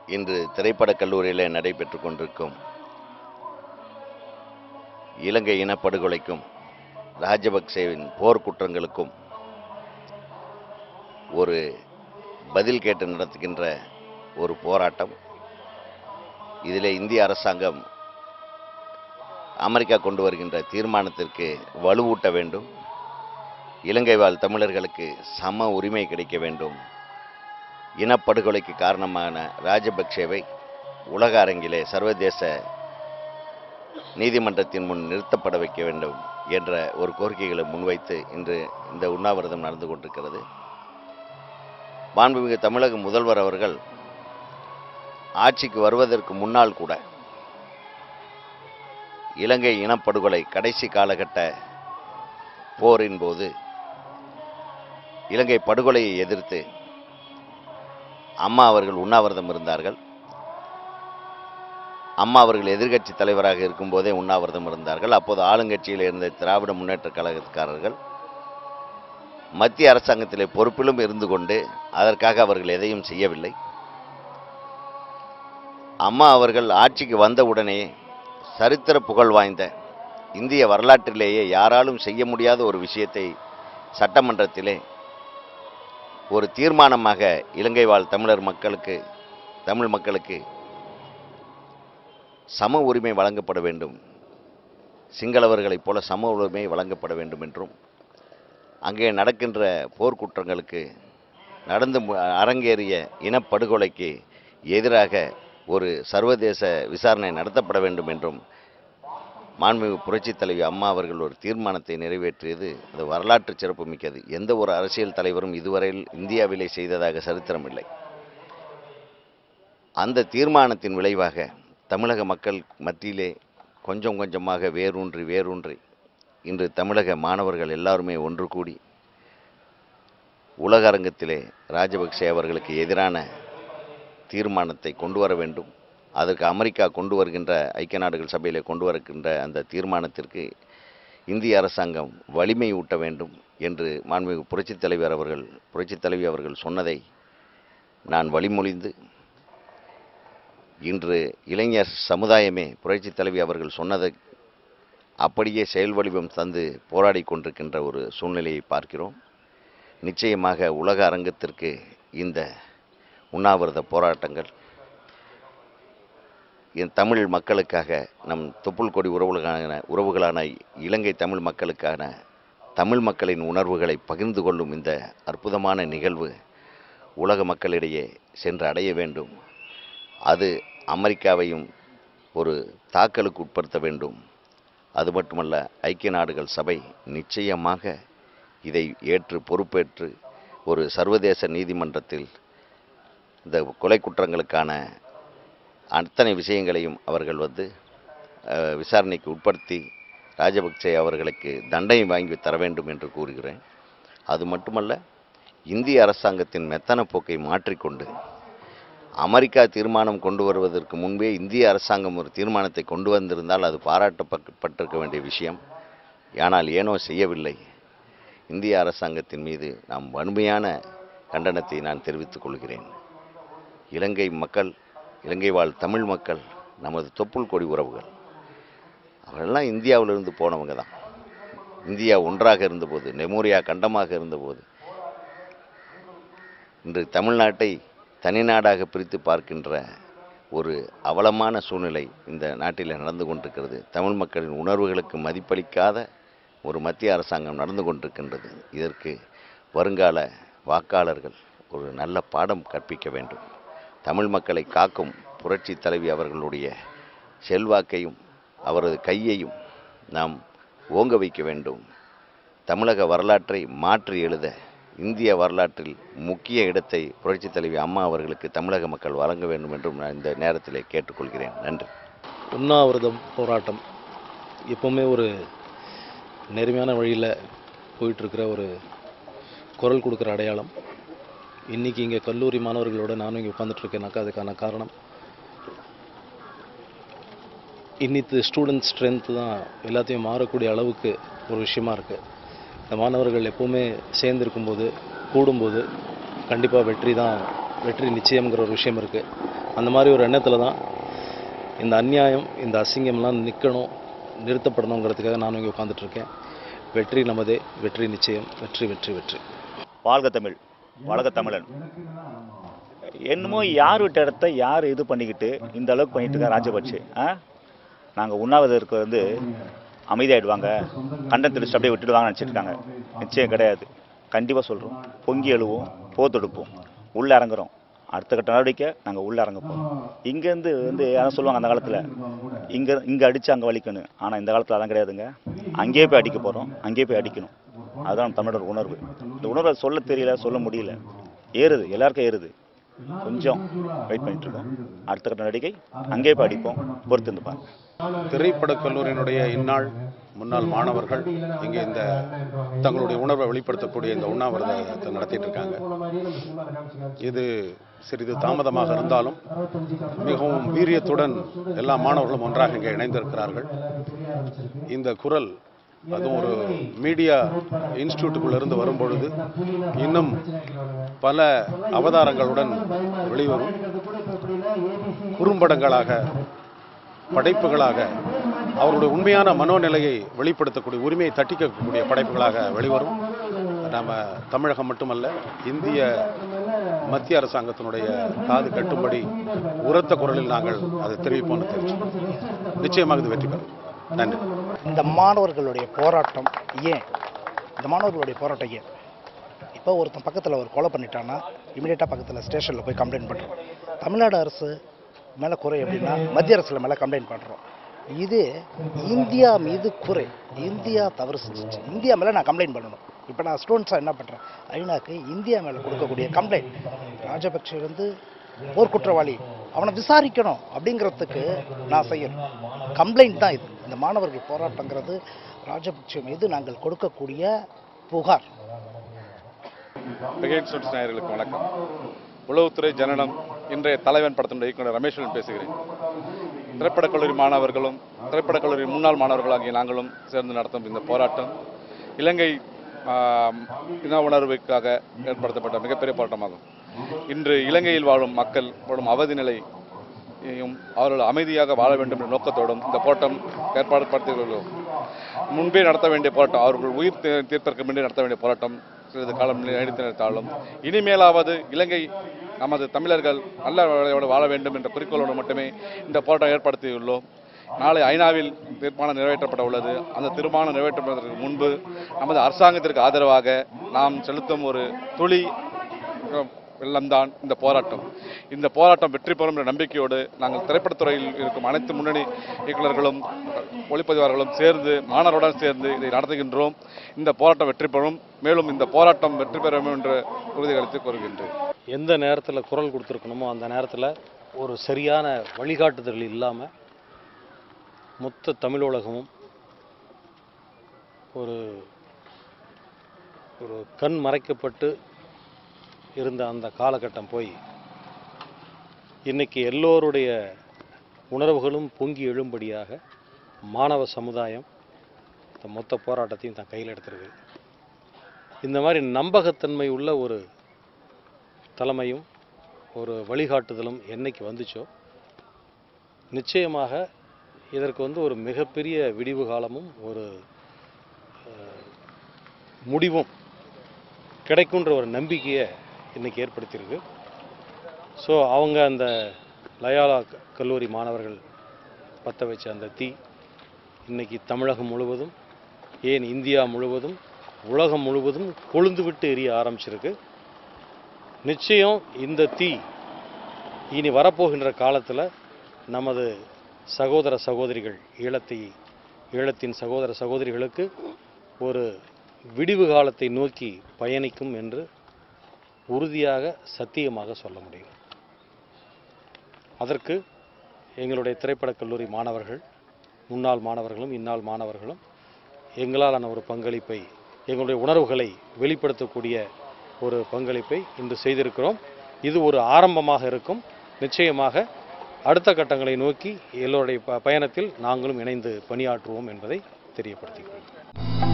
இன்று திரைப்படக் கல்லூரியில் நடைபெற்று கொண்டிருக்கும் இலங்கை இனப்படுகொலைக்கும் ராஜபக்சேவின் போர் குற்றங்களுக்கும் ஒரு பதில் கேட்டு நடத்துகின்ற ஒரு போராட்டம் இதில் இந்திய அரசாங்கம் அமெரிக்கா கொண்டு வருகின்ற தீர்மானத்திற்கு வலுவூட்ட வேண்டும் இலங்கை வாழ் தமிழர்களுக்கு சம உரிமை கிடைக்க வேண்டும் இனப்படுகொலைக்கு காரணமான ராஜபக்சேவை உலக அரங்கிலே சர்வதேச நீதிமன்றத்தின் முன் நிறுத்தப்பட வைக்க வேண்டும் என்ற ஒரு கோரிக்கைகளை முன்வைத்து இன்று இந்த உண்ணாவிரதம் நடந்து கொண்டிருக்கிறது மாண்புமிகு தமிழக முதல்வர் அவர்கள் ஆட்சிக்கு வருவதற்கு முன்னால் கூட இலங்கை இனப்படுகொலை கடைசி காலகட்ட போரின் போது இலங்கை படுகொலையை எதிர்த்து அம்மா அவர்கள் உண்ணாவிரதம் இருந்தார்கள் அம்மா அவர்கள் எதிர்க்கட்சி தலைவராக இருக்கும்போதே உண்ணாவிரதம் இருந்தார்கள் அப்போது ஆளுங்கட்சியில் இருந்த திராவிட முன்னேற்ற கழகக்காரர்கள் மத்திய அரசாங்கத்திலே பொறுப்பிலும் இருந்து கொண்டு அதற்காக அவர்கள் எதையும் செய்யவில்லை அம்மா அவர்கள் ஆட்சிக்கு வந்தவுடனே சரித்திர புகழ் வாய்ந்த இந்திய வரலாற்றிலேயே யாராலும் செய்ய முடியாத ஒரு விஷயத்தை சட்டமன்றத்திலே ஒரு தீர்மானமாக இலங்கை வாழ் தமிழர் மக்களுக்கு தமிழ் மக்களுக்கு சம உரிமை வழங்கப்பட வேண்டும் சிங்களவர்களைப் போல சம உரிமை வழங்கப்பட வேண்டும் என்றும் அங்கே நடக்கின்ற போர்க்குற்றங்களுக்கு நடந்து மு- அரங்கேறிய இனப்படுகொலைக்கு எதிராக ஒரு சர்வதேச விசாரணை நடத்தப்பட வேண்டும் என்றும் மாண்புமிகு புரட்சித் தலைவி அம்மா அவர்கள் ஒரு தீர்மானத்தை நிறைவேற்றியது அது வரலாற்று சிறப்புமிக்கது எந்த ஒரு அரசியல் தலைவரும் இதுவரையில் இந்தியாவிலே செய்ததாக சரித்திரம் இல்லை அந்த தீர்மானத்தின் விளைவாக தமிழக மக்கள் மத்தியிலே கொஞ்சம் கொஞ்சமாக வேரூன்றி வேரூன்றி இன்று தமிழக மாணவர்கள் எல்லாருமே ஒன்று கூடி உலக அரங்கத்திலே ராஜபக்சே அவர்களுக்கு எதிரான தீர்மானத்தை கொண்டு வர வேண்டும் அதற்கு அமெரிக்கா கொண்டு வருகின்ற ஐக்கிய நாடுகள் சபையிலே கொண்டு வருகின்ற அந்த தீர்மானத்திற்கு இந்திய அரசாங்கம் வலிமை ஊட்ட வேண்டும் என்று மாண்புமிகு புரட்சித் தலைவர் அவர்கள் புரட்சித் தலைவி அவர்கள் சொன்னதை நான் வழிமொழிந்து இன்று இளைஞர் சமுதாயமே புரட்சித் தலைவி அவர்கள் சொன்னதை அப்படியே செயல் வடிவம் தந்து போராடி கொண்டிருக்கின்ற ஒரு சூழ்நிலையை பார்க்கிறோம் நிச்சயமாக உலக அரங்கத்திற்கு இந்த உண்ணாவிரத போராட்டங்கள் என் தமிழ் மக்களுக்காக நம் தொப்புள் கொடி உறவுகளான உறவுகளான இலங்கை தமிழ் மக்களுக்கான தமிழ் மக்களின் உணர்வுகளை பகிர்ந்து கொள்ளும் இந்த அற்புதமான நிகழ்வு உலக மக்களிடையே சென்று அடைய வேண்டும் அது அமெரிக்காவையும் ஒரு தாக்கலுக்கு உட்படுத்த வேண்டும் அது மட்டுமல்ல ஐக்கிய நாடுகள் சபை நிச்சயமாக இதை ஏற்று பொறுப்பேற்று ஒரு சர்வதேச நீதிமன்றத்தில் இந்த கொலை குற்றங்களுக்கான அத்தனை விஷயங்களையும் அவர்கள் வந்து அஹ், விசாரணைக்கு உட்படுத்தி ராஜபக்சே அவர்களுக்கு தண்டனை வாங்கி தர வேண்டும் என்று கூறுகிறேன் அது மட்டுமல்ல இந்திய அரசாங்கத்தின் மெத்தன போக்கை மாற்றிக்கொண்டு அமெரிக்கா தீர்மானம் கொண்டு வருவதற்கு முன்பே இந்திய அரசாங்கம் ஒரு தீர்மானத்தை கொண்டு வந்திருந்தால் அது பாராட்டப்பட்டிருக்க வேண்டிய விஷயம் ஆனால் ஏனோ செய்யவில்லை இந்திய அரசாங்கத்தின் மீது நாம் வன்மையான கண்டனத்தை நான் தெரிவித்துக் கொள்கிறேன் இலங்கை மக்கள் இலங்கை வாழ் தமிழ் மக்கள் நமது தொப்புள் கொடி உறவுகள் அவர்களெல்லாம் இந்தியாவிலிருந்து போனவங்க தான் இந்தியா ஒன்றாக இருந்தபோது நெமோரியா கண்டமாக இருந்தபோது இன்று தமிழ்நாட்டை தனிநாடாக பிரித்து பார்க்கின்ற ஒரு அவலமான சூழ்நிலை இந்த நாட்டில் நடந்து கொண்டிருக்கிறது தமிழ் மக்களின் உணர்வுகளுக்கு மதிப்பளிக்காத ஒரு மத்திய அரசாங்கம் நடந்து கொண்டிருக்கின்றது இதற்கு வருங்கால வாக்காளர்கள் ஒரு நல்ல பாடம் கற்பிக்க வேண்டும் தமிழ் மக்களை காக்கும் புரட்சி தலைவி அவர்களுடைய செல்வாக்கையும் அவரது கையையும் நாம் ஓங்க வைக்க வேண்டும் தமிழக வரலாற்றை மாற்றி எழுத இந்திய வரலாற்றில் முக்கிய இடத்தை புரட்சித் தலைவி அம்மா அவர்களுக்கு தமிழக மக்கள் வழங்க வேண்டும் என்றும் நான் இந்த நேரத்திலே கேட்டுக்கொள்கிறேன் நன்றி உண்ணாவிரதம் போராட்டம் எப்போவுமே ஒரு நேர்மையான வழியில் போயிட்டுருக்கிற ஒரு குரல் கொடுக்குற அடையாளம் இன்றைக்கி இங்கே கல்லூரி மாணவர்களோட நானும் இங்கே உட்காந்துட்ருக்கேனாக்கா அதுக்கான காரணம் இன்னித்து ஸ்டூடெண்ட் ஸ்ட்ரென்த்து தான் எல்லாத்தையும் மாறக்கூடிய அளவுக்கு ஒரு விஷயமா இருக்குது இந்த மாணவர்கள் எப்போவுமே சேர்ந்துருக்கும்போது கூடும்போது கண்டிப்பாக வெற்றி தான் வெற்றி நிச்சயம்ங்கிற ஒரு விஷயம் இருக்குது அந்த மாதிரி ஒரு எண்ணத்தில் தான் இந்த அநியாயம் இந்த அசிங்கம்லாம் நிற்கணும் நிறுத்தப்படணுங்கிறதுக்காக நானும் இங்கே உட்காந்துட்ருக்கேன் வெற்றி நமதே வெற்றி நிச்சயம் வெற்றி வெற்றி வெற்றி வாழ்க தமிழ் வளக தமிழன் என்னமோ யார் விட்ட இடத்த யார் இது பண்ணிக்கிட்டு இந்த அளவுக்கு பண்ணிட்டு இருக்கா ராஜபக்ஷே ஆ நாங்கள் உண்ணாவிரதற்கு வந்து அமைதியாயிடுவாங்க கண்டம் தெரிச்சு அப்படியே விட்டுடுவாங்கன்னு நினச்சிட்டு இருக்காங்க நிச்சயம் கிடையாது கண்டிப்பாக சொல்கிறோம் பொங்கி எழுவோம் போத்தெடுப்போம் உள்ளே இறங்குறோம் அடுத்த கட்ட நடவடிக்கை நாங்கள் உள்ளே இறங்க போகிறோம் இங்கேருந்து வந்து யாரும் சொல்லுவாங்க அந்த காலத்தில் இங்கே இங்கே அடித்து அங்கே வலிக்கணும் ஆனால் இந்த காலத்தில் அதெல்லாம் கிடையாதுங்க அங்கேயே போய் அடிக்க போகிறோம் அங்கேயே போய் அடிக்கணும் அதுதான் தமிழோட உணர்வு இந்த உணர்வை சொல்ல தெரியல சொல்ல முடியல ஏறுது எல்லாருக்கும் ஏறுது கொஞ்சம் வெயிட் பண்ணிட்டு இருக்கோம் அடுத்த கட்ட நடவடிக்கை அங்கேயே போய் அடிப்போம் பொறுத்து பாருங்க திரைப்படக் கல்லூரியினுடைய இந்நாள் முன்னாள் மாணவர்கள் இங்கே இந்த தங்களுடைய உணர்வை வெளிப்படுத்தக்கூடிய இந்த உண்ணாவிரதத்தை நடத்திட்டு இருக்காங்க இது சிறிது தாமதமாக இருந்தாலும் மிகவும் வீரியத்துடன் எல்லா மாணவர்களும் ஒன்றாக இங்கே இணைந்திருக்கிறார்கள் இந்த குரல் அதுவும் ஒரு மீடியா இன்ஸ்டியூட்டுக்குள்ள இருந்து வரும்பொழுது இன்னும் பல அவதாரங்களுடன் வெளிவரும் குறும்படங்களாக படைப்புகளாக அவருடைய உண்மையான மனோநிலையை வெளிப்படுத்தக்கூடிய உரிமையை தட்டிக்கக்கூடிய படைப்புகளாக வெளிவரும் நம்ம தமிழகம் மட்டுமல்ல இந்திய மத்திய அரசாங்கத்தினுடைய காது கட்டும்படி உரத்த குரலில் நாங்கள் அதை தெரிவிப்போம்னு தெரிவிச்சோம் நிச்சயமாக இது வெற்றி பெறும் நன்றி இந்த மாணவர்களுடைய போராட்டம் ஏன் இந்த மாணவர்களுடைய போராட்டம் ஏன் இப்போ ஒருத்தன் பக்கத்தில் ஒரு கொலை பண்ணிட்டான்னா இமீடியட்டாக பக்கத்தில் ஸ்டேஷனில் போய் கம்ப்ளைண்ட் பண்ணுறோம் தமிழ்நாடு அரசு மேலே குறை அப்படின்னா மத்திய அரசில் மேலே கம்ப்ளைண்ட் பண்ணுறோம் இது இந்தியா மீது குறை இந்தியா தவறு செஞ்சுச்சு இந்தியா மேலே நான் கம்ப்ளைண்ட் பண்ணணும் இப்போ நான் ஸ்டூடெண்ட்ஸாக என்ன பண்ணுறேன் ஐநாக்கு இந்தியா மேலே கொடுக்கக்கூடிய கம்ப்ளைண்ட் ராஜபக்ஷ வந்து போர்க்குற்றவாளி அவனை விசாரிக்கணும் அப்படிங்கிறதுக்கு நான் செய்யணும் கம்ப்ளைண்ட் தான் இது இந்த மாணவர்கள் போராட்டங்கிறது ராஜபக்ஷ மீது நாங்கள் கொடுக்கக்கூடிய புகார் பிரிகேட் ஸ்டூடெண்ட்ஸ் நேயர்களுக்கு வணக்கம் உளவுத்துறை ஜனனம் இன்றைய தலைவன் படத்தினுடைய இயக்குனர் ரமேஸ்வரன் பேசுகிறேன் திரைப்படக் கல்லூரி மாணவர்களும் திரைப்படக் கல்லூரி முன்னாள் மாணவர்களாகிய நாங்களும் சேர்ந்து நடத்தும் இந்த போராட்டம் இலங்கை ஆம், இன உணர்வுக்காக ஏற்படுத்தப்பட்ட மிகப்பெரிய போராட்டமாகும் இன்று இலங்கையில் வாழும் மக்கள் படும் அவதி நிலையையும் அவர்கள் அமைதியாக வாழ வேண்டும் என்ற நோக்கத்தோடும் இந்த போராட்டம் ஏற்பாடு படுத்தியுள்ளோம் முன்பே நடத்த வேண்டிய போராட்டம் அவர்கள் உயிர் தீ- தீர்ப்பதற்கு முன்பே நடத்த வேண்டிய போராட்டம் சிறிது காலம் நீடித்து நிறுத்தாலும் இனிமேலாவது இலங்கை நமது தமிழர்கள் நல்ல வாழ்வோடு வாழ வேண்டும் என்ற குறிக்கோளோடு மட்டுமே இந்த போராட்டம் ஏற்படுத்தியுள்ளோம் நாளை ஐநாவில் தீர்மானம் நிறைவேற்றப்பட உள்ளது அந்த தீர்மானம் நிறைவேற்றப்படுவதற்கு முன்பு நமது அரசாங்கத்திற்கு ஆதரவாக நாம் செலுத்தும் ஒரு துளி அஹ், வெள்ளம்தான் இந்த போராட்டம் இந்த போராட்டம் வெற்றி பெறும் என்ற நம்பிக்கையோடு நாங்கள் திரைப்படத்துறையில் இருக்கும் அனைத்து முன்னணி இயக்குநர்களும் ஒளிப்பதிவாளர்களும் சேர்ந்து மாணவருடன் சேர்ந்து இதை நடத்துகின்றோம் இந்த போராட்டம் வெற்றி பெறும் மேலும் இந்த போராட்டம் வெற்றி பெறும் என்று உறுதியளித்து கூறுகின்றேன் எந்த நேரத்தில் குரல் கொடுத்துருக்கணுமோ அந்த நேரத்தில் ஒரு சரியான வழிகாட்டுதல் இல்லாமல் மொத்த தமிழ் உலகமும் ஒரு ஒரு கண் மறைக்கப்பட்டு இருந்த அந்த காலகட்டம் போய் இன்னைக்கு எல்லோருடைய உணர்வுகளும் பொங்கி எழும்படியாக மாணவ சமுதாயம் இந்த மொத்த போராட்டத்தையும் தான் கையில் எடுத்திருக்கு இந்த மாதிரி நம்பகத்தன்மை உள்ள ஒரு தலைமையும் ஒரு வழிகாட்டுதலும் என்னைக்கு வந்துச்சோ நிச்சயமாக இதற்கு வந்து ஒரு மிகப்பெரிய விடிவு காலமும் ஒரு அஹ், முடிவும் கிடைக்குன்ற ஒரு நம்பிக்கையை இன்னைக்கு ஏற்படுத்தியிருக்கு ஸோ அவங்க அந்த லயாலா க- கல்லூரி மாணவர்கள் பற்ற வச்ச அந்த தீ இன்னைக்கு தமிழகம் முழுவதும் ஏன் இந்தியா முழுவதும் உலகம் முழுவதும் கொழுந்து விட்டு எரிய ஆரம்பிச்சிருக்கு நிச்சயம் இந்த தீ இனி வரப்போகின்ற காலத்தில் நமது சகோதர சகோதரிகள் ஈழத்தை ஈழத்தின் சகோதர சகோதரிகளுக்கு ஒரு விடிவு காலத்தை நோக்கி பயணிக்கும் என்று உறுதியாக சத்தியமாக சொல்ல முடியும் அதற்கு எங்களுடைய திரைப்படக் கல்லூரி மாணவர்கள் முன்னாள் மாணவர்களும் இந்நாள் மாணவர்களும் எங்களாலான ஒரு பங்களிப்பை எங்களுடைய உணர்வுகளை வெளிப்படுத்தக்கூடிய ஒரு பங்களிப்பை இன்று செய்திருக்கிறோம் இது ஒரு ஆரம்பமாக இருக்கும் நிச்சயமாக அடுத்த கட்டங்களை நோக்கி எல்லோருடைய ப- பயணத்தில் நாங்களும் இணைந்து பணியாற்றுவோம் என்பதை தெரியப்படுத்திக்கிறோம்